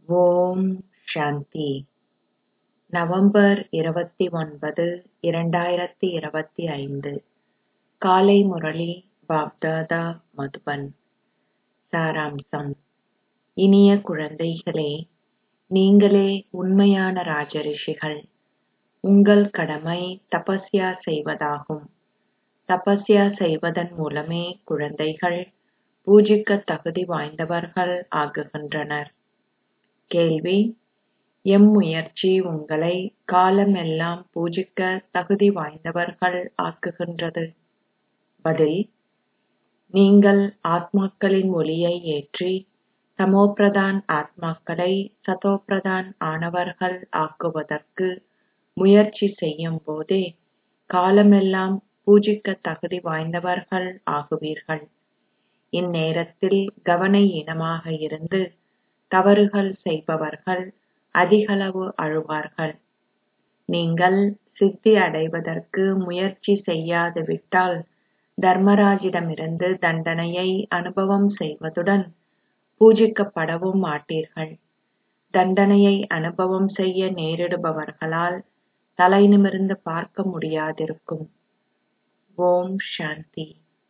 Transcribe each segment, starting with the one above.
ஓம் சாந்தி November இருபத்தி ஒன்பது இரண்டாயிரத்தி இருபத்தி ஐந்து காலை முரளி பாப்தாதா மதுபன் சாராம்சம் இனிய குழந்தைகளே நீங்களே உண்மையான ராஜரிஷிகள் உங்கள் கடமை தபஸ்யா செய்வதாகும் தபஸ்யா செய்வதன் மூலமே குழந்தைகள் பூஜிக்கத் தகுதி வாய்ந்தவர்கள் ஆகுகின்றனர் கேள்வி எம் முயற்சி உங்களை காலமெல்லாம் பூஜிக்க தகுதி வாய்ந்தவர்கள் ஆக்குகின்றது பதில் நீங்கள் ஆத்மாக்களின் ஒளியை ஏற்றி தமோபிரதான் ஆத்மாக்களை சதோபிரதான் ஆனவர்கள் ஆக்குவதற்கு முயற்சி செய்யும் போதே காலமெல்லாம் பூஜிக்க தகுதி வாய்ந்தவர்கள் ஆகுவீர்கள் இந்நேரத்தில் கவன ஈனமாக இருந்து தவறுகள் செய்பவர்கள் அதிகளவு அழுவார்கள் நீங்கள் சித்தி அடைவதற்கு முயற்சி செய்யாது விட்டால் தர்மராஜிடமிருந்து தண்டனையை அனுபவம் செய்வதுடன் பூஜிக்கப்படவும் மாட்டீர்கள் தண்டனையை அனுபவம் செய்ய நேரிடுபவர்களால் தலை நிமிர்ந்து பார்க்க முடியாதிருக்கும் ஓம் சாந்தி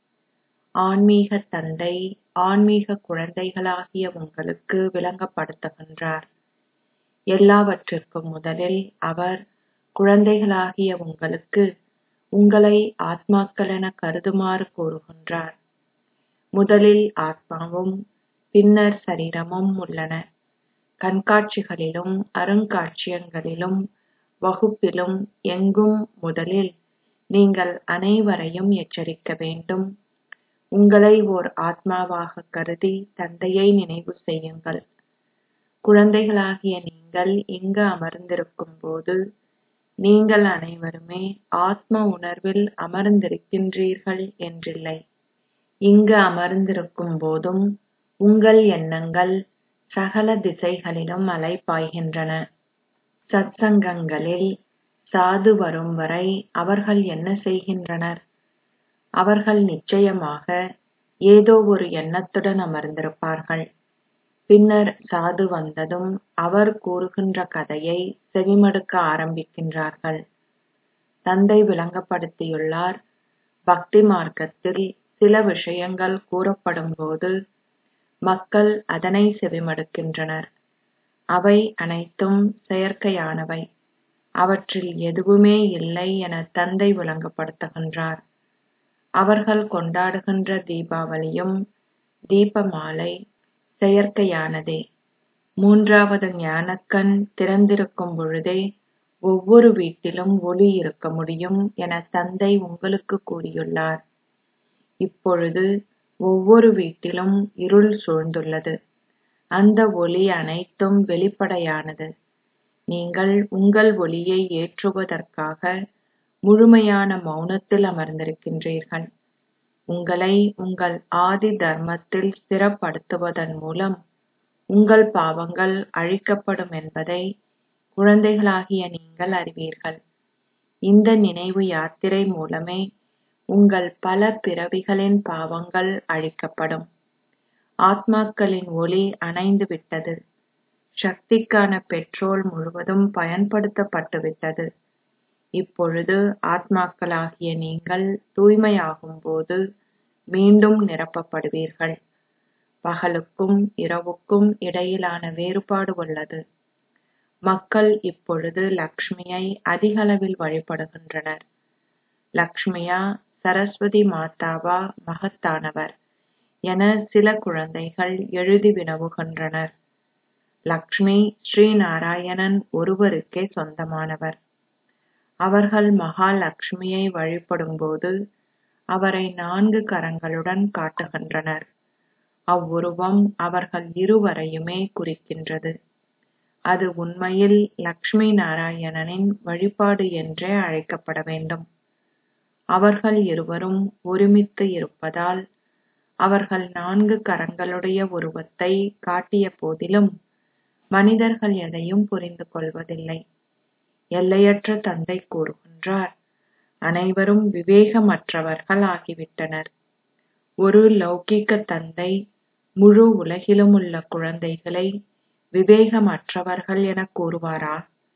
ஆன்மீக தந்தை ஆன்மீக குழந்தைகளாகிய உங்களுக்கு விளங்கப்படுத்துகின்றார் எல்லாவற்றிற்கும் முதலில் அவர் குழந்தைகளாகிய உங்களுக்கு உங்களை ஆத்மாக்கள் என கருதுமாறு கூறுகின்றார் முதலில் ஆத்மாவும் பின்னர் சரீரமும் உள்ளன கண்காட்சிகளிலும் அருங்காட்சியகங்களிலும் வகுப்பிலும் எங்கும் முதலில் நீங்கள் அனைவரையும் எச்சரிக்க வேண்டும் உங்களை ஓர் ஆத்மாவாக கருதி தந்தையை நினைவு செய்யுங்கள் குழந்தைகளாகிய நீங்கள் இங்கு அமர்ந்திருக்கும் போது நீங்கள் அனைவருமே ஆத்ம உணர்வில் அமர்ந்திருக்கின்றீர்கள் என்றில்லை இங்கு அமர்ந்திருக்கும் போதும் உங்கள் எண்ணங்கள் சகல திசைகளிலும் அலைபாய்கின்றன சத்சங்கங்களில் சாது வரும் வரை அவர்கள் என்ன செய்கின்றனர் அவர்கள் நிச்சயமாக ஏதோ ஒரு எண்ணத்துடன் அமர்ந்திருப்பார்கள் பின்னர் சாது வந்ததும் அவர் கூறுகின்ற கதையை செவிமடுக்க ஆரம்பிக்கின்றார்கள் தந்தை விளங்கப்படுத்தியுள்ளார் பக்தி மார்க்கத்தில் சில விஷயங்கள் கூறப்படும் போது மக்கள் அதனை செவிமடுக்கின்றனர் அவை அனைத்தும் செயற்கையானவை அவற்றில் எதுவுமே இல்லை என தந்தை விளங்கப்படுத்துகின்றார் அவர்கள் கொண்டாடுகின்ற தீபாவளியும் தீபமாலை செயற்கையானதே மூன்றாவது ஞானக்கண் திறந்திருக்கும் பொழுதே ஒவ்வொரு வீட்டிலும் ஒளி இருக்க முடியும் என தந்தை உங்களுக்கு கூறியுள்ளார் இப்பொழுது ஒவ்வொரு வீட்டிலும் இருள் சூழ்ந்துள்ளது அந்த ஒளி அனைத்தும் வெளிப்படையானது நீங்கள் உங்கள் ஒளியை ஏற்றுவதற்காக முழுமையான மௌனத்தில் அமர்ந்திருக்கின்றீர்கள் உங்களை உங்கள் ஆதி தர்மத்தில் ஸ்திரப்படுத்துவதன் மூலம் உங்கள் பாவங்கள் அழிக்கப்படும் என்பதை குழந்தைகளாகிய நீங்கள் அறிவீர்கள் இந்த நினைவு யாத்திரை மூலமே உங்கள் பல பிறவிகளின் பாவங்கள் அழிக்கப்படும் ஆத்மாக்களின் ஒளி அணைந்து விட்டது சக்திக்கான பெட்ரோல் முழுவதும் பயன்படுத்தப்பட்டுவிட்டது இப்பொழுது ஆத்மாக்களாகிய நீங்கள் தூய்மையாகும் போது மீண்டும் நிரப்பப்படுவீர்கள் பகலுக்கும் இரவுக்கும் இடையிலான வேறுபாடு உள்ளது மக்கள் இப்பொழுது லக்ஷ்மியை அதிகளவில் வழிபடுகின்றனர் லக்ஷ்மியா சரஸ்வதி மாதாவா மகத்தானவர் என சில குழந்தைகள் எழுதி வினவுகின்றனர் லக்ஷ்மி ஸ்ரீ நாராயணன் ஒருவருக்கே சொந்தமானவர் அவர்கள் மகாலட்சுமியை வழிபடும்போது அவரை நான்கு கரங்களுடன் காட்டுகின்றனர் அவ்வுருவம் அவர்கள் இருவரையுமே குறிக்கின்றது அது உண்மையில் லக்ஷ்மி நாராயணனின் வழிபாடு என்றே அழைக்கப்பட வேண்டும் அவர்கள் இருவரும் ஒருமித்து இருப்பதால் அவர்கள் நான்கு கரங்களுடைய உருவத்தை காட்டிய போதிலும் மனிதர்கள் எதையும் புரிந்து கொள்வதில்லை எல்லையற்ற தந்தை கூறுகின்றார் அனைவரும் விவேகமற்றவர்கள் ஆகிவிட்டனர் ஒரு லௌகிக்க தந்தை முழு உலகிலும் உள்ள குழந்தைகளை விவேகமற்றவர்கள் எனக் கூறுவாரா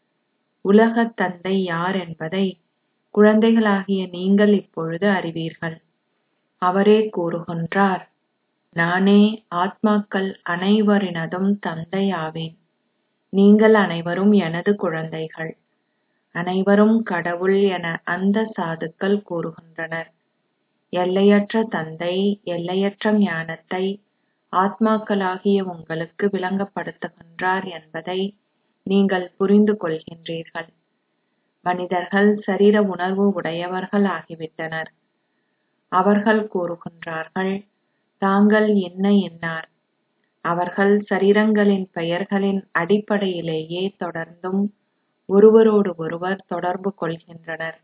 உலகத் தந்தை யார் என்பதை குழந்தைகளாகிய நீங்கள் இப்பொழுது அறிவீர்கள் அவரே கூறுகின்றார் நானே ஆத்மாக்கள் அனைவரினதும் தந்தை ஆவேன் நீங்கள் அனைவரும் எனது குழந்தைகள் அனைவரும் கடவுள் என அந்த சாதுக்கள் கூறுகின்றனர் எல்லையற்ற தந்தை எல்லையற்ற ஞானத்தை ஆத்மாக்களாகிய உங்களுக்கு விளங்கப்படுத்துகின்றார் என்பதை நீங்கள் புரிந்து கொள்கின்றீர்கள் மனிதர்கள் சரீர உணர்வு உடையவர்கள் ஆகிவிட்டனர் அவர்கள் கூறுகின்றார்கள் தாங்கள் என்ன என்னார் அவர்கள் சரீரங்களின் பெயர்களின் அடிப்படையிலேயே தொடர்ந்தும் ஒருவரோடு ஒருவர் தொடர்பு கொள்கின்றனர்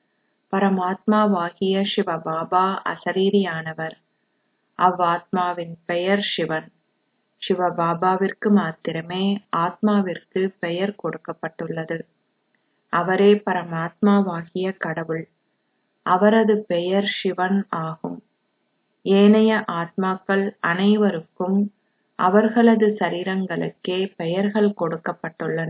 பரமாத்மாவாகிய சிவபாபா அசரீரியானவர் அவ்வாத்மாவின் பெயர் சிவன் சிவபாபாவிற்கு மாத்திரமே ஆத்மாவிற்கு பெயர் கொடுக்கப்பட்டுள்ளது அவரே பரமாத்மாவாகிய கடவுள் அவரது பெயர் சிவன் ஆகும் ஏனைய ஆத்மாக்கள் அனைவருக்கும் அவர்களது சரீரங்களுக்கே பெயர்கள் கொடுக்கப்பட்டுள்ளன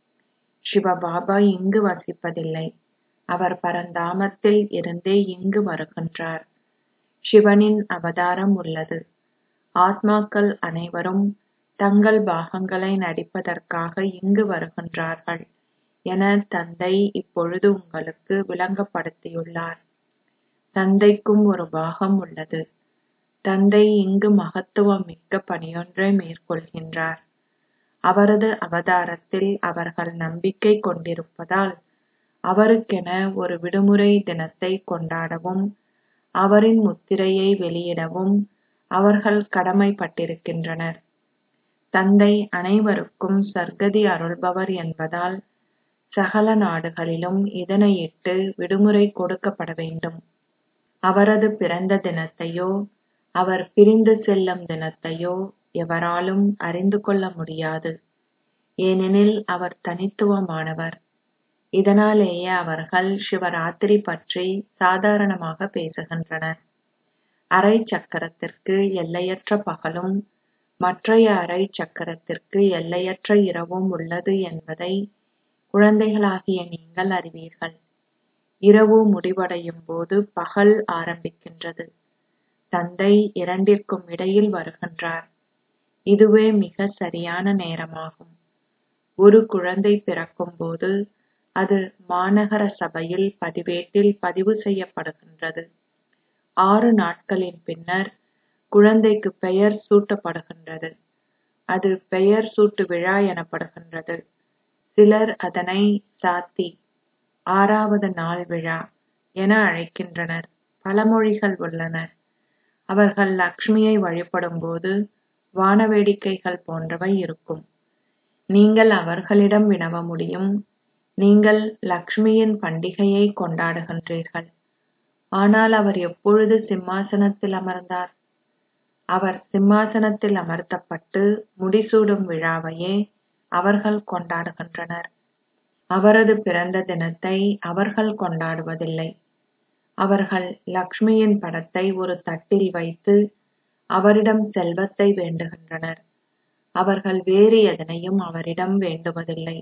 சிவபாபா இங்கு வசிப்பதில்லை அவர் பரந்தாமத்தில் இருந்தே இங்கு வருகின்றார் சிவனின் அவதாரம் உள்ளது ஆத்மாக்கள் அனைவரும் தங்கள் பாகங்களை நடிப்பதற்காக இங்கு வருகின்றார்கள் என தந்தை இப்பொழுது உங்களுக்கு விளங்கப்படுத்தியுள்ளார் தந்தைக்கும் ஒரு பாகம் உள்ளது தந்தை இங்கு மகத்துவம் மிக்க பணியொன்றை மேற்கொள்கின்றார் அவரது அவதாரத்தில் அவர்கள் நம்பிக்கை கொண்டிருப்பதால் அவருக்கென ஒரு விடுமுறை தினத்தை கொண்டாடவும் அவரின் முத்திரையை வெளியிடவும் அவர்கள் கடமைப்பட்டிருக்கின்றனர் தந்தை அனைவருக்கும் சர்க்கதி அருள்பவர் என்பதால் சகல நாடுகளிலும் இதனையிட்டு விடுமுறை கொடுக்கப்பட வேண்டும் அவரது பிறந்த தினத்தையோ அவர் பிரிந்து செல்லும் தினத்தையோ எவராலும் அறிந்து கொள்ள முடியாது ஏனெனில் அவர் தனித்துவமானவர் இதனாலேயே அவர்கள் சிவராத்திரி பற்றி சாதாரணமாக பேசுகின்றனர் அரை சக்கரத்திற்கு எல்லையற்ற பகலும் மற்றைய அரை சக்கரத்திற்கு எல்லையற்ற இரவும் உள்ளது என்பதை குழந்தைகளாகிய நீங்கள் அறிவீர்கள் இரவு முடிவடையும் போது பகல் ஆரம்பிக்கின்றது தந்தை இரண்டிற்கும் இடையில் வருகின்றார் இதுவே மிக சரியான நேரமாகும் ஒரு குழந்தை பிறக்கும் போது அது மாநகர சபையில் பதிவேட்டில் பதிவு செய்யப்படுகின்றது ஆறு நாட்களின் பின்னர் குழந்தைக்கு பெயர் சூட்டப்படுகின்றது அது பெயர் சூட்டு விழா எனப்படுகின்றது சிலர் அதனை சாத்தி ஆறாவது நாள் விழா என அழைக்கின்றனர் பழமொழிகள் உள்ளன அவர்கள் லக்ஷ்மியை வழிபடும் போது வானவேடிக்கைகள் போன்றவை இருக்கும் நீங்கள் அவர்களிடம் வினவ முடியும் நீங்கள் லக்ஷ்மியின் பண்டிகையை கொண்டாடுகின்றீர்கள் ஆனால் அவர் எப்பொழுது சிம்மாசனத்தில் அமர்ந்தார் அவர் சிம்மாசனத்தில் அமர்த்தப்பட்டு முடிசூடும் விழாவையே அவர்கள் கொண்டாடுகின்றனர் அவரது பிறந்த தினத்தை அவர்கள் கொண்டாடுவதில்லை அவர்கள் லக்ஷ்மியின் படத்தை ஒரு தட்டில் வைத்து அவரிடம் செல்வத்தை வேண்டுகின்றனர் அவர்கள் வேறு எதனையும் அவரிடம் வேண்டுவதில்லை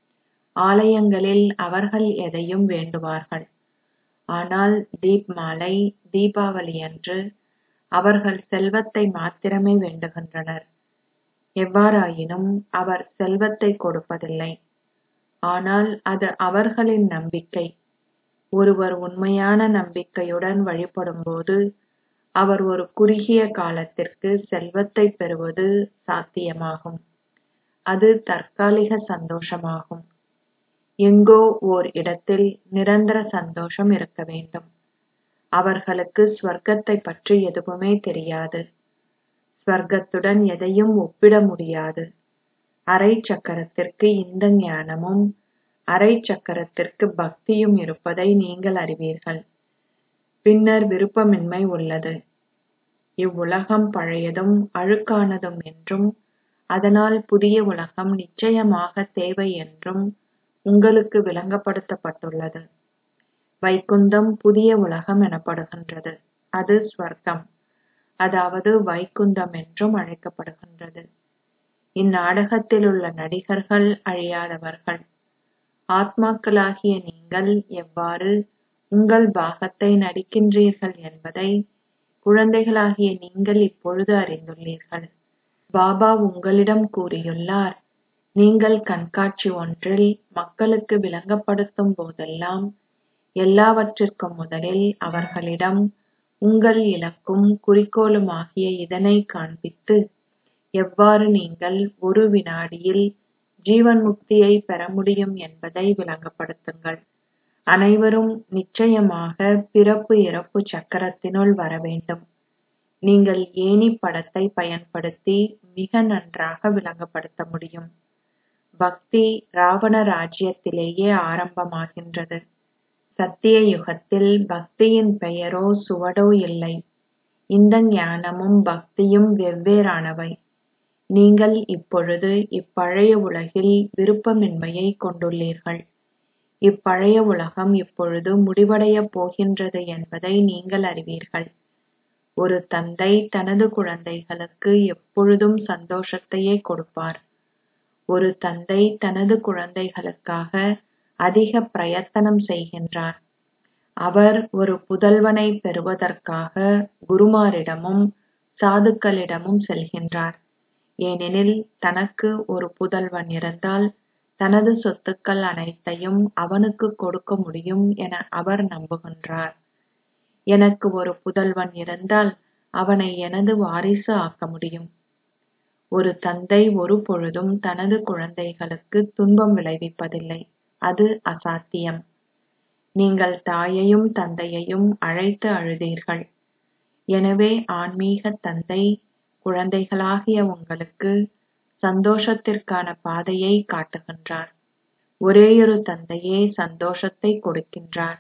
ஆலயங்களில் அவர்கள் எதையும் வேண்டுவார்கள் ஆனால் தீப்மாலை தீபாவளியன்று அவர்கள் செல்வத்தை மாத்திரமே வேண்டுகின்றனர் எவ்வாறாயினும் அவர் செல்வத்தை கொடுப்பதில்லை ஆனால் அது அவர்களின் நம்பிக்கை ஒருவர் உண்மையான நம்பிக்கையுடன் வழிபடும்போது அவர் ஒரு குறுகிய காலத்திற்கு செல்வத்தை பெறுவது சாத்தியமாகும் அது தற்காலிக சந்தோஷமாகும் எங்கோ ஓர் இடத்தில் நிரந்தர சந்தோஷம் இருக்க வேண்டும் அவர்களுக்கு ஸ்வர்க்கத்தை பற்றி எதுவுமே தெரியாது ஸ்வர்க்கத்துடன் எதையும் ஒப்பிட முடியாது அரை சக்கரத்திற்கு இந்த ஞானமும் அரை சக்கரத்திற்கு பக்தியும் இருப்பதை நீங்கள் அறிவீர்கள் பின்னர் விருப்பமின்மை உள்ளது இவ்வுலகம் பழையதும் அழுக்கானதும் என்றும் அதனால் புதிய உலகம் நிச்சயமாக தேவை என்றும் உங்களுக்கு விளங்கப்படுத்தப்பட்டுள்ளது வைகுந்தம் புதிய உலகம் எனப்படுகின்றது அது ஸ்வர்க்கம் அதாவது வைகுந்தம் என்றும் அழைக்கப்படுகின்றது இந்நாடகத்திலுள்ள நடிகர்கள் அழியாதவர்கள் ஆத்மாக்களாகிய நீங்கள் எவ்வாறு உங்கள் பாகத்தை நடிக்கின்றீர்கள் என்பதை குழந்தைகளாகிய நீங்கள் இப்பொழுது அறிந்துள்ளீர்கள் பாபா உங்களிடம் கூறியுள்ளார் நீங்கள் கண்காட்சி ஒன்றில் மக்களுக்கு விளங்கப்படுத்தும் போதெல்லாம் எல்லாவற்றிற்கும் முதலில் அவர்களிடம் உங்கள் இலக்கும் குறிக்கோளுமாகிய இதனை காண்பித்து எவ்வாறு நீங்கள் ஒரு வினாடியில் ஜீவன் முக்தியை பெற முடியும் என்பதை விளங்கப்படுத்துங்கள் அனைவரும் நிச்சயமாக பிறப்பு இறப்பு சக்கரத்தினுள் வர வேண்டும் நீங்கள் ஏணி படத்தை பயன்படுத்தி மிக நன்றாக விளங்கப்படுத்த முடியும் பக்தி ராவண ராஜ்யத்திலேயே ஆரம்பமாகின்றது சத்திய யுகத்தில் பக்தியின் பெயரோ சுவடோ இல்லை இந்த ஞானமும் பக்தியும் வெவ்வேறானவை நீங்கள் இப்பொழுது இப்பழைய உலகில் விருப்பமின்மையை கொண்டுள்ளீர்கள் இப்பழைய உலகம் இப்பொழுது முடிவடையப் போகின்றது என்பதை நீங்கள் அறிவீர்கள் ஒரு தந்தை தனது குழந்தைகளுக்கு எப்பொழுதும் சந்தோஷத்தையே கொடுப்பார் ஒரு தந்தை தனது குழந்தைகளுக்காக அதிக பிரயத்தனம் செய்கின்றார் அவர் ஒரு புதல்வனை பெறுவதற்காக குருமாரிடமும் சாதுக்களிடமும் செல்கின்றார் ஏனெனில் தனக்கு ஒரு புதல்வன் இருந்தால் தனது சொத்துக்கள் அனைத்தையும் அவனுக்கு கொடுக்க முடியும் என அவர் நம்புகின்றார் எனக்கு ஒரு புதல்வன் இருந்தால் அவனை எனது வாரிசு ஆக்க முடியும் ஒரு தந்தை ஒரு பொழுதும் தனது குழந்தைகளுக்கு துன்பம் விளைவிப்பதில்லை அது அசாத்தியம் நீங்கள் தாயையும் தந்தையையும் அழைத்து அழுதீர்கள் எனவே ஆன்மீக தந்தை குழந்தைகளாகிய உங்களுக்கு சந்தோஷத்திற்கான பாதையை காட்டுகின்றார் ஒரேயொரு தந்தையே சந்தோஷத்தை கொடுக்கின்றார்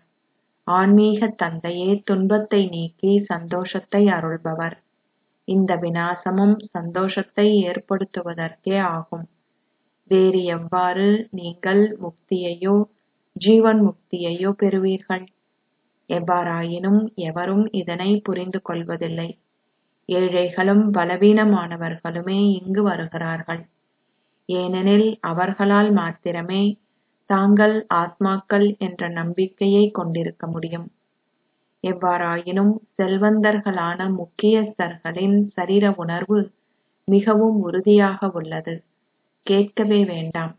ஆன்மீக தந்தையே துன்பத்தை நீக்கி சந்தோஷத்தை அருள்பவர் இந்த விநாசமும் சந்தோஷத்தை ஏற்படுத்துவதற்கே ஆகும் வேறு எவ்வாறு நீங்கள் முக்தியையோ ஜீவன் முக்தியையோ பெறுவீர்கள் எவ்வாறாயினும் எவரும் இதனை புரிந்து கொள்வதில்லை ஏழைகளும் பலவீனமானவர்களுமே இங்கு வருகிறார்கள் ஏனெனில் அவர்களால் மாத்திரமே தாங்கள் ஆத்மாக்கள் என்ற நம்பிக்கையை கொண்டிருக்க முடியும் எவ்வாறாயினும் செல்வந்தர்களான முக்கியஸ்தர்களின் சரீர உணர்வு மிகவும் உறுதியாக உள்ளது கேட்கவே வேண்டாம்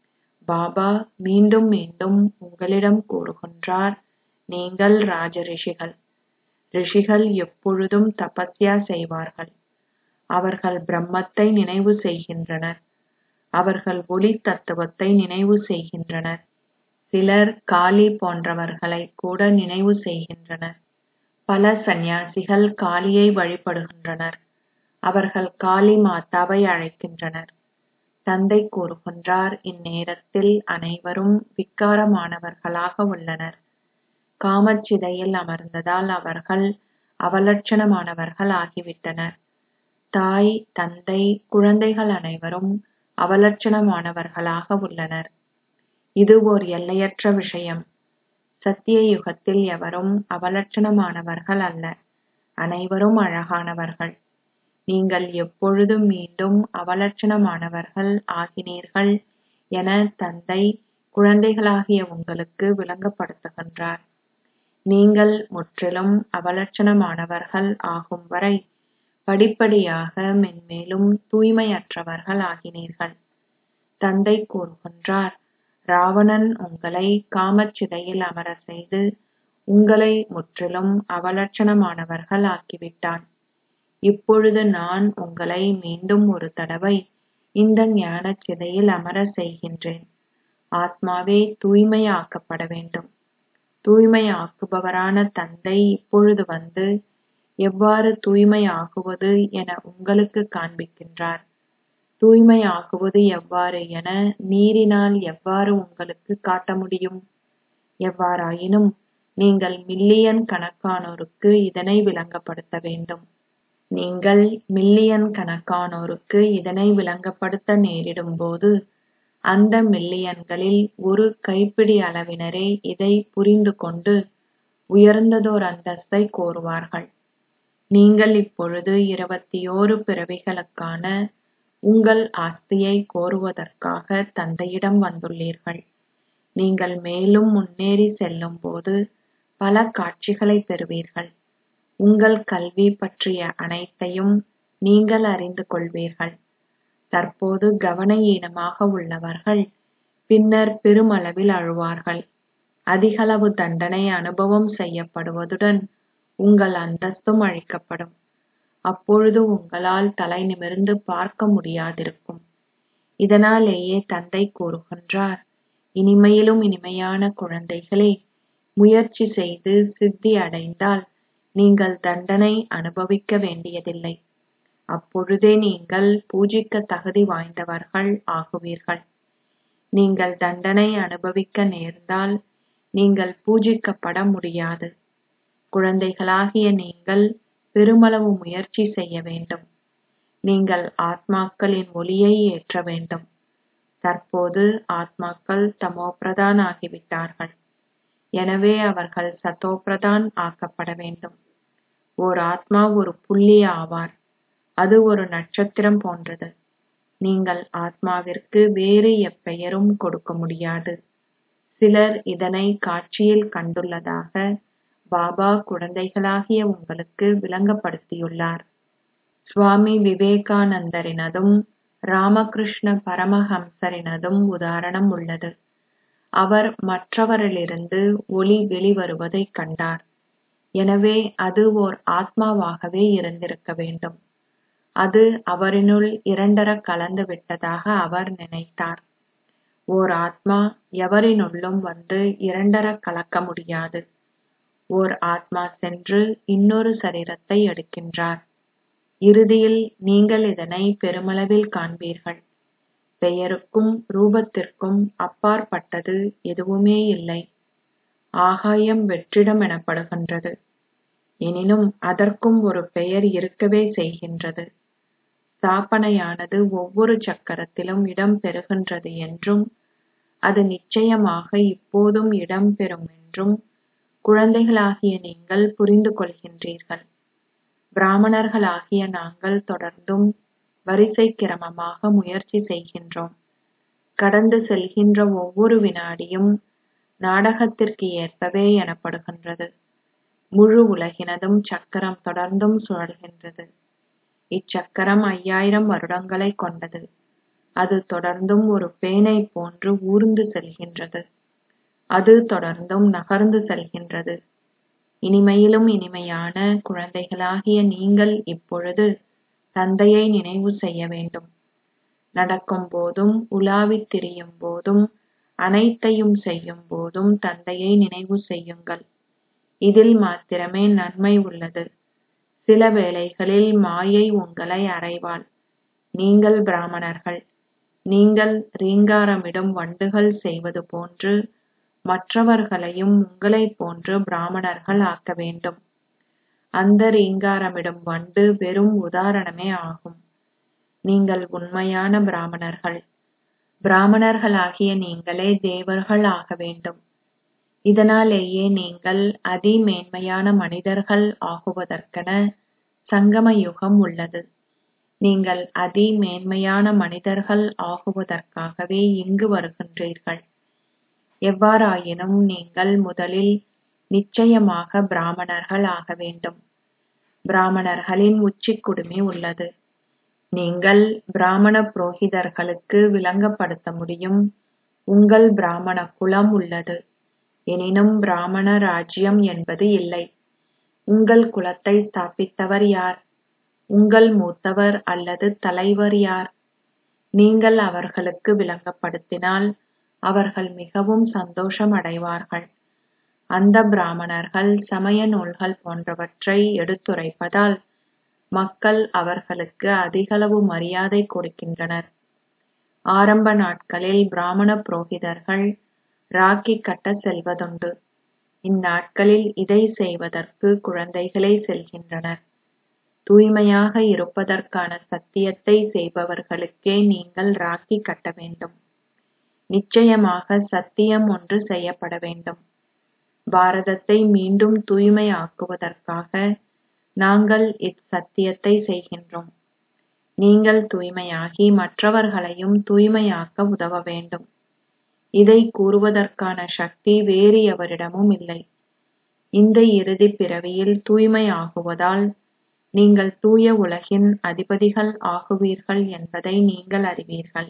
பாபா மீண்டும் மீண்டும் உங்களிடம் கூறுகின்றார் நீங்கள் ராஜ ரிஷிகள் ரிஷிகள் எப்பொழுதும் தபஸ்யா செய்வார்கள் அவர்கள் பிரம்மத்தை நினைவு செய்கின்றனர் அவர்கள் ஒளி தத்துவத்தை நினைவு செய்கின்றனர் சிலர் காளி போன்றவர்களை கூட நினைவு செய்கின்றனர் பல சந்நியாசிகள் காளியை வழிபடுகின்றனர் அவர்கள் காளி மாதாவை அழைக்கின்றனர் தந்தை கூறுகின்றார் இந்நேரத்தில் அனைவரும் விக்காரமானவர்களாக உள்ளனர் காமச்சிதையில் அமர்ந்ததால் அவர்கள் அவலட்சணமானவர்கள் ஆகிவிட்டனர் தாய் தந்தை குழந்தைகள் அனைவரும் அவலட்சணமானவர்களாக உள்ளனர் இது ஓர் எல்லையற்ற விஷயம் சத்திய யுகத்தில் எவரும் அவலட்சணமானவர்கள் அல்ல அனைவரும் அழகானவர்கள் நீங்கள் எப்பொழுதும் மீண்டும் அவலட்சணமானவர்கள் ஆகினீர்கள் என தந்தை குழந்தைகளாகிய உங்களுக்கு விளங்கப்படுத்துகின்றார் நீங்கள் முற்றிலும் அவலட்சணமானவர்கள் ஆகும் வரை படிப்படியாக மென்மேலும் தூய்மையற்றவர்கள் ஆகினீர்கள் தந்தை கூறுகின்றார் ராவணன் உங்களை காமச்சிதையில் அமர செய்து உங்களை முற்றிலும் அவலட்சணமானவர்கள் ஆக்கிவிட்டான் இப்பொழுது நான் உங்களை மீண்டும் ஒரு தடவை இந்த ஞானச் சிதையில் அமர செய்கின்றேன் ஆத்மாவே தூய்மையாக்கப்பட வேண்டும் தூய்மையாக்குபவரான தந்தை இப்பொழுது வந்து எவ்வாறு தூய்மை ஆகுவது என உங்களுக்கு காண்பிக்கின்றார் தூய்மை ஆகுவது எவ்வாறு என நீரினால் எவ்வாறு உங்களுக்கு காட்ட முடியும் எவ்வாறாயினும் நீங்கள் மில்லியன் கணக்கானோருக்கு இதனை விளங்கப்படுத்த வேண்டும் நீங்கள் மில்லியன் கணக்கானோருக்கு இதனை விளங்கப்படுத்த நேரிடும் போது அந்த மில்லியன்களில் ஒரு கைப்பிடி அளவினரே இதை புரிந்து கொண்டு உயர்ந்ததோர் அந்தஸ்தை கோருவார்கள் நீங்கள் இப்பொழுது இருபத்தியோரு பிறவிகளுக்கான உங்கள் ஆஸ்தியை கோருவதற்காக தந்தையிடம் வந்துள்ளீர்கள் நீங்கள் மேலும் முன்னேறி செல்லும்போது பல காட்சிகளைப் பெறுவீர்கள் உங்கள் கல்வி பற்றிய அனைத்தையும் நீங்கள் அறிந்து கொள்வீர்கள் தற்போது கவனயீனமாக உள்ளவர்கள் பின்னர் பெருமளவில் அழுவார்கள் அதிகளவு தண்டனை அனுபவம் செய்யப்படுவதுடன் உங்கள் அந்தஸ்தும் அழிக்கப்படும் அப்பொழுது உங்களால் தலை நிமிர்ந்து பார்க்க முடியாதிருக்கும் இதனாலேயே தந்தை கூறுகின்றார் இனிமையிலும் இனிமையான குழந்தைகளே முயற்சி செய்து சித்தி அடைந்தால் நீங்கள் தண்டனை அனுபவிக்க வேண்டியதில்லை அப்பொழுதே நீங்கள் பூஜிக்க தகுதி வாய்ந்தவர்கள் ஆகுவீர்கள் நீங்கள் தண்டனை அனுபவிக்க நேர்ந்தால் நீங்கள் பூஜிக்கப்பட முடியாது குழந்தைகளாகிய நீங்கள் பெருமளவு முயற்சி செய்ய வேண்டும் நீங்கள் ஆத்மாக்களின் ஒளியை ஏற்ற வேண்டும் தற்போது ஆத்மாக்கள் தமோபிரதான் ஆகிவிட்டார்கள் எனவே அவர்கள் சத்தோபிரதான் ஆக்கப்பட வேண்டும் ஓர் ஆத்மா ஒரு புள்ளி ஆவார் அது ஒரு நட்சத்திரம் போன்றது நீங்கள் ஆத்மாவிற்கு வேறு எப்பெயரும் கொடுக்க முடியாது சிலர் இதனை காட்சியில் கண்டுள்ளதாக பாபா குழந்தைகளாகிய உங்களுக்கு விளங்கப்படுத்தியுள்ளார் சுவாமி விவேகானந்தரினதும் ராமகிருஷ்ண பரமஹம்சரினதும் உதாரணம் உள்ளது அவர் மற்றவரிலிருந்து ஒளி வெளிவருவதைக் கண்டார் எனவே அது ஓர் ஆத்மாவாகவே இருந்திருக்க வேண்டும் அது அவரினுள் இரண்டர கலந்து விட்டதாக அவர் நினைத்தார் ஓர் ஆத்மா எவரினுள்ளும் வந்து இரண்டர கலக்க முடியாது ஓர் ஆத்மா சென்று இன்னொரு சரீரத்தை எடுக்கின்றார் இறுதியில் நீங்கள் இதனை பெருமளவில் காண்பீர்கள் பெயருக்கும் ரூபத்திற்கும் அப்பாற்பட்டது எதுவுமே இல்லை ஆகாயம் வெற்றிடம் எனப்படுகின்றது எனினும் அதற்கும் ஒரு பெயர் இருக்கவே செய்கின்றது ஸ்தாபனையானது ஒவ்வொரு சக்கரத்திலும் இடம் பெறுகின்றது என்றும் அது நிச்சயமாக இப்போதும் இடம் பெறும் என்றும் குழந்தைகளாகிய நீங்கள் புரிந்து கொள்கின்றீர்கள் பிராமணர்களாகிய நாங்கள் தொடர்ந்தும் வரிசை கிரமமாக முயற்சி செய்கின்றோம் கடந்து செல்கின்ற ஒவ்வொரு வினாடியும் நாடகத்திற்கு ஏற்பவே எனப்படுகின்றது முழு உலகினதும் சக்கரம் தொடர்ந்தும் சுழல்கின்றது இச்சக்கரம் ஐயாயிரம் வருடங்களை கொண்டது அது தொடர்ந்தும் ஒரு பேனை போன்று ஊர்ந்து செல்கின்றது அது தொடர்ந்தும் நகர்ந்து செல்கின்றது இனிமையிலும் இனிமையான குழந்தைகளாகிய நீங்கள் இப்பொழுது தந்தையை நினைவு செய்ய வேண்டும் நடக்கும் போதும் உலாவித் திரியும் போதும் அனைத்தையும் செய்யும் போதும் தந்தையை நினைவு செய்யுங்கள் இதில் மாத்திரமே நன்மை உள்ளது சில வேளைகளில் மாயை உங்களை அறைவாள் நீங்கள் பிராமணர்கள் நீங்கள் ரீங்காரமிடும் வண்டுகள் செய்வது போன்று மற்றவர்களையும் உங்களைப் போன்று பிராமணர்கள் ஆக்க வேண்டும் அந்த ரீங்காரமிடும் வண்டு வெறும் உதாரணமே ஆகும் நீங்கள் உண்மையான பிராமணர்கள் பிராமணர்களாகிய நீங்களே தேவர்கள் ஆக வேண்டும் இதனாலேயே நீங்கள் அதி மேன்மையான மனிதர்கள் ஆகுவதற்கென சங்கம யுகம் உள்ளது நீங்கள் அதி மேன்மையான மனிதர்கள் ஆகுவதற்காகவே இங்கு வருகின்றீர்கள் எவ்வாறாயினும் நீங்கள் முதலில் நிச்சயமாக பிராமணர்கள் ஆக வேண்டும் பிராமணர்களின் உச்சிக் குடுமி உள்ளது நீங்கள் பிராமண புரோகிதர்களுக்கு விளங்கப்படுத்த முடியும் உங்கள் பிராமண குலம் உள்ளது எனினும் பிராமண ராஜ்யம் என்பது இல்லை உங்கள் குலத்தை ஸ்தாபித்தவர் யார் உங்கள் மூத்தவர் அல்லது தலைவர் யார் நீங்கள் அவர்களுக்கு விளங்கப்படுத்தினால் அவர்கள் மிகவும் சந்தோஷம் அடைவார்கள் அந்த பிராமணர்கள் சமய நூல்கள் போன்றவற்றை எடுத்துரைப்பதால் மக்கள் அவர்களுக்கு அதிகளவு மரியாதை கொடுக்கின்றனர் ஆரம்ப நாட்களில் பிராமண புரோகிதர்கள் ராக்கி கட்ட செல்வதுண்டு இந்நாட்களில் இதை செய்வதற்கு குழந்தைகளே செல்கின்றனர் தூய்மையாக இருப்பதற்கான சத்தியத்தை செய்பவர்களுக்கே நீங்கள் ராக்கி கட்ட வேண்டும் நிச்சயமாக சத்தியம் ஒன்று செய்யப்பட வேண்டும் பாரதத்தை மீண்டும் தூய்மை ஆக்குவதற்காக நாங்கள் இச்சத்தியத்தை செய்கின்றோம் நீங்கள் தூய்மையாகி மற்றவர்களையும் தூய்மையாக்க உதவ வேண்டும் இதை கூறுவதற்கான சக்தி வேறு எவரிடமும் இல்லை இந்த இறுதிப் பிறவியில் தூய்மை ஆகுவதால் நீங்கள் தூய உலகின் அதிபதிகள் ஆகுவீர்கள் என்பதை நீங்கள் அறிவீர்கள்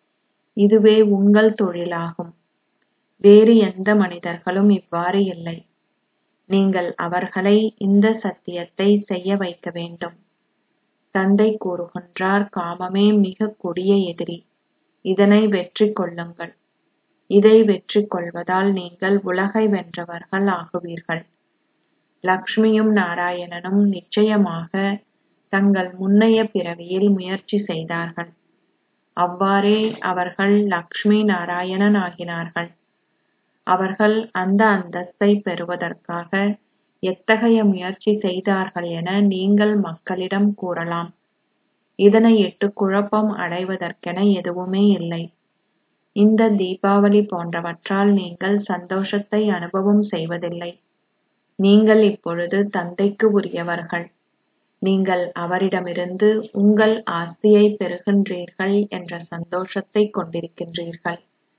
இதுவே உங்கள் தொழிலாகும் வேறு எந்த மனிதர்களும் இவ்வாறு இல்லை நீங்கள் அவர்களை இந்த சத்தியத்தை செய்ய வைக்க வேண்டும் தந்தை கூறுகின்றார் காமமே மிக கொடிய எதிரி இதனை வெற்றி கொள்ளுங்கள் இதை வெற்றி கொள்வதால் நீங்கள் உலகை வென்றவர்கள் ஆகுவீர்கள் லக்ஷ்மியும் நாராயணனும் நிச்சயமாக தங்கள் முன்னைய பிறவியில் முயற்சி செய்தார்கள் அவ்வாறே அவர்கள் லக்ஷ்மி நாராயணன் ஆகினார்கள் அவர்கள் அந்த அந்தஸ்தை பெறுவதற்காக எத்தகைய முயற்சி செய்தார்கள் என நீங்கள் மக்களிடம் கூறலாம் இதனையிட்டு குழப்பம் அடைவதற்கென எதுவுமே இல்லை இந்த தீபாவளி போன்றவற்றால் நீங்கள் சந்தோஷத்தை அனுபவம் செய்வதில்லை நீங்கள் இப்பொழுது தந்தைக்கு உரியவர்கள் நீங்கள் அவரிடமிருந்து உங்கள் ஆஸ்தியை பெறுகின்றீர்கள் என்ற சந்தோஷத்தை கொண்டிருக்கின்றீர்கள்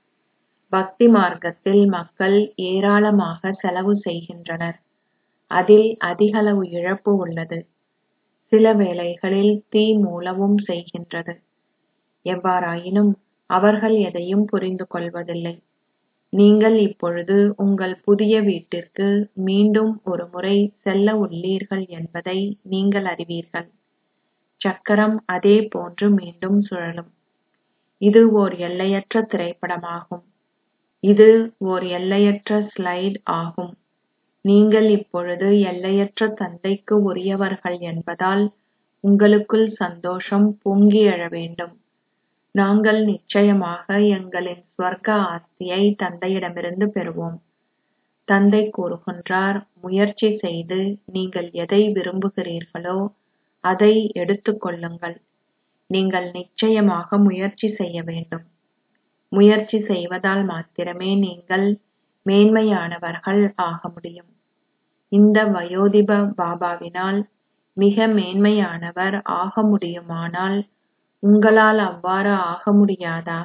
பக்தி மார்க்கத்தில் மக்கள் ஏராளமாக செலவு செய்கின்றனர் அதில் அதிகளவு இழப்பு உள்ளது சில வேளைகளில் தீ மூலவும் செய்கின்றது எவ்வாறாயினும் அவர்கள் எதையும் புரிந்து கொள்வதில்லை நீங்கள் இப்பொழுது உங்கள் புதிய வீட்டிற்கு மீண்டும் ஒரு முறை செல்ல உள்ளீர்கள் என்பதை நீங்கள் அறிவீர்கள் சக்கரம் அதே போன்று மீண்டும் சுழலும் இது ஓர் எல்லையற்ற திரைப்படமாகும் இது ஓர் எல்லையற்ற ஸ்லைட் ஆகும் நீங்கள் இப்பொழுது எல்லையற்ற தந்தைக்கு உரியவர்கள் என்பதால் உங்களுக்குள் சந்தோஷம் பொங்கி எழ வேண்டும் நாங்கள் நிச்சயமாக எங்களின் ஸ்வர்க்க ஆஸ்தியை தந்தையிடமிருந்து பெறுவோம் தந்தை கூறுகின்றார் முயற்சி செய்து நீங்கள் எதை விரும்புகிறீர்களோ அதை எடுத்துக் கொள்ளுங்கள் நீங்கள் நிச்சயமாக முயற்சி செய்ய வேண்டும் முயற்சி செய்வதால் மாத்திரமே நீங்கள் மேன்மையானவர்கள் ஆக முடியும் இந்த வயோதிப பாபாவினால் மிக மேன்மையானவர் ஆக முடியுமானால் உங்களால் அவ்வாறு ஆக முடியாதா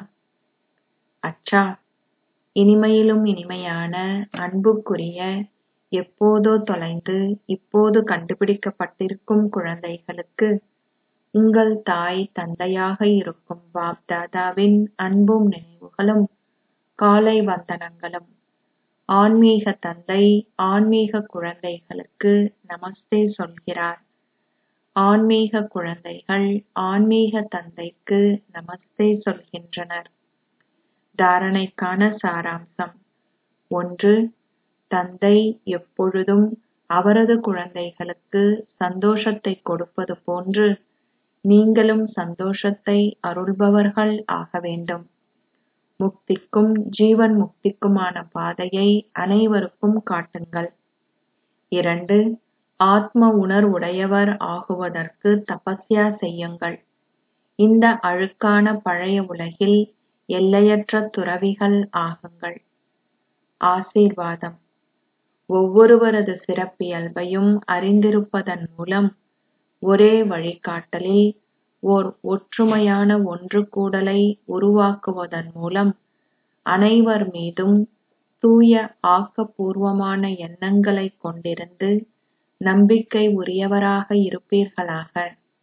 அச்சா இனிமையிலும் இனிமையான அன்புக்குரிய எப்போதோ தொலைந்து இப்போது கண்டுபிடிக்கப்பட்டிருக்கும் குழந்தைகளுக்கு உங்கள் தாய் தந்தையாக இருக்கும் பாப் தாதாவின் அன்பும் நினைவுகளும் காலை வந்தனங்களும் ஆன்மீக தந்தை ஆன்மீக குழந்தைகளுக்கு நமஸ்தே சொல்கிறார் ஆன்மீக குழந்தைகள் ஆன்மீக தந்தைக்கு நமஸ்தே சொல்கின்றனர் தாரணைக்கான சாராம்சம் ஒன்று தந்தை எப்பொழுதும் அவரது குழந்தைகளுக்கு சந்தோஷத்தை கொடுப்பது போன்று நீங்களும் சந்தோஷத்தை அருள்பவர்கள் ஆக வேண்டும் முக்திக்கும் ஜீவன் முக்திக்குமான பாதையை அனைவருக்கும் காட்டுங்கள் இரண்டு ஆத்ம உணர்வுடையவர் ஆகுவதற்கு தபஸ்யா செய்யுங்கள் இந்த அழுக்கான பழைய உலகில் எல்லையற்ற துறவிகள் ஆகுங்கள் ஆசீர்வாதம் ஒவ்வொருவரது சிறப்பியல்பையும் அறிந்திருப்பதன் மூலம் ஒரே வழிகாட்டலில் ஓர் ஒற்றுமையான ஒன்று கூடலை உருவாக்குவதன் மூலம் அனைவர் மீதும் தூய ஆக்கப்பூர்வமான எண்ணங்களைக் கொண்டிருந்து நம்பிக்கை உரியவராக இருப்பீர்களாக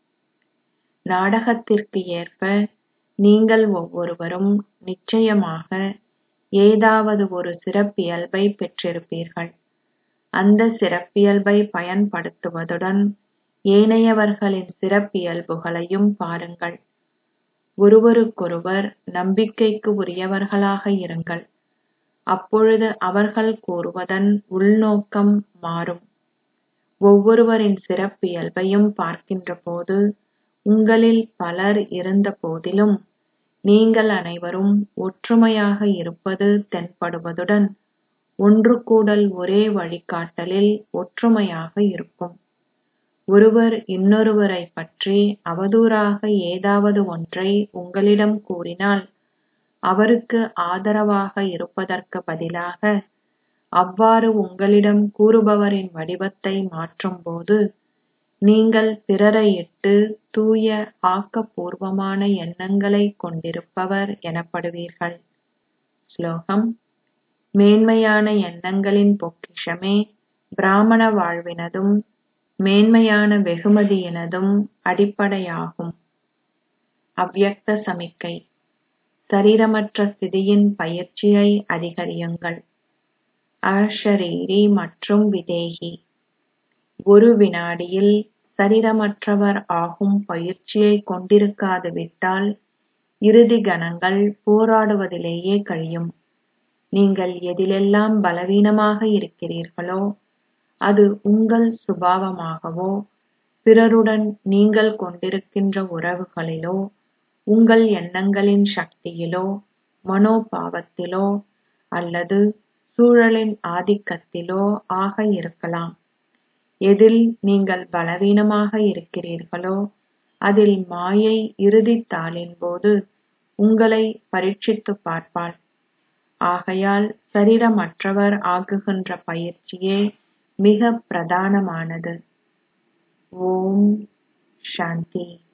நாடகத்திற்கு ஏற்ப நீங்கள் ஒவ்வொருவரும் நிச்சயமாக ஏதாவது ஒரு சிறப்பியல்பை பெற்றிருப்பீர்கள் அந்த சிறப்பியல்பை பயன்படுத்துவதுடன் ஏனையவர்களின் சிறப்பியல்புகளையும் பாருங்கள் ஒருவருக்கொருவர் நம்பிக்கைக்கு உரியவர்களாக இருங்கள் அப்பொழுது அவர்கள் கூறுவதன் உள்நோக்கம் மாறும் ஒவ்வொருவரின் சிறப்பியல்பையும் பார்க்கின்றபோது உங்களில் பலர் இருந்த போதிலும் நீங்கள் அனைவரும் ஒற்றுமையாக இருப்பது தென்படுவதுடன் ஒன்று கூடல் ஒரே வழிகாட்டலில் ஒற்றுமையாக இருக்கும் ஒருவர் இன்னொருவரைப் பற்றி அவதூறாக ஏதாவது ஒன்றை உங்களிடம் கூறினால் அவருக்கு ஆதரவாக இருப்பதற்கு பதிலாக அவ்வாறு உங்களிடம் கூறுபவரின் வடிவத்தை மாற்றும்போது நீங்கள் பிறரை இட்டு தூய ஆக்கப்பூர்வமான எண்ணங்களைக் கொண்டிருப்பவர் எனப்படுவீர்கள் ஸ்லோகம் மேன்மையான எண்ணங்களின் பொக்கிஷமே பிராமண வாழ்வினதும் மேன்மையான வெகுமதியினதும் அடிப்படையாகும் அவ்யக்த சமிக்கை சரீரமற்ற ஸ்திதியின் பயிற்சியை அதிகரியுங்கள் அஷரீரி மற்றும் விதேகி ஒரு வினாடியில் சரீரமற்றவர் ஆகும் பயிற்சியை கொண்டிருக்காது விட்டால் இறுதி கணங்கள் போராடுவதிலேயே கழியும் நீங்கள் எதிலெல்லாம் பலவீனமாக இருக்கிறீர்களோ அது உங்கள் சுபாவமாகவோ பிறருடன் நீங்கள் கொண்டிருக்கின்ற உறவுகளிலோ உங்கள் எண்ணங்களின் சக்தியிலோ மனோபாவத்திலோ அல்லது சூழலின் ஆதிக்கத்திலோ ஆக இருக்கலாம் எதில் நீங்கள் பலவீனமாக இருக்கிறீர்களோ அதில் மாயை இறுதித் தாளின் போது உங்களை பரீட்சித்துப் பார்ப்பாள் ஆகையால் சரீரமற்றவர் ஆகுகின்ற பயிற்சியே மிக பிரதானமானது ஓம் சாந்தி